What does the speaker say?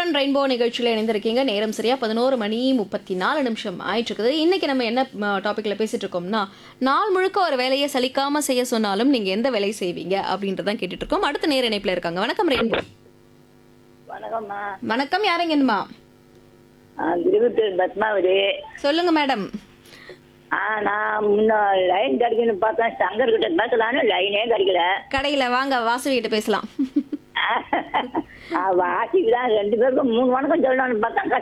run rainbow நிகழ்ச்சியில் இணைந்திருக்கீங்க நேரம் சரியா பதினோரு மணி முப்பத்தி நாலு நிமிஷம் ஆயிட்டு இருக்குது இன்னைக்கு நம்ம என்ன டாபிக்ல பேசிட்டு இருக்கோம்னா நாள் முழுக்க ஒரு வேலையை சலிக்காம செய்ய சொன்னாலும் நீங்க எந்த வேலையை செய்வீங்க அப்படின்றதான் கேட்டுட்டு இருக்கோம் அடுத்த நேர இணைப்புல இருக்காங்க வணக்கம் ரெயின்போ வணக்கம்மா வணக்கம் யாருங்கம்மா ஆ, திருவத்தூர் பத்மாவதி சொல்லுங்க மேடம் ஆ நான் முன்ன லைன் கிடைக்குன்னு பார்த்தேன் சங்கர் கிட்ட பேசலான்னு லைனே கிடைக்கல கடையில வாங்க வாசவி கிட்ட பேசலாம் வாசிக்கு தான் ரெண்டு பேருக்கும் மூணு வணக்கம் சொல்லணும்னு பார்த்தா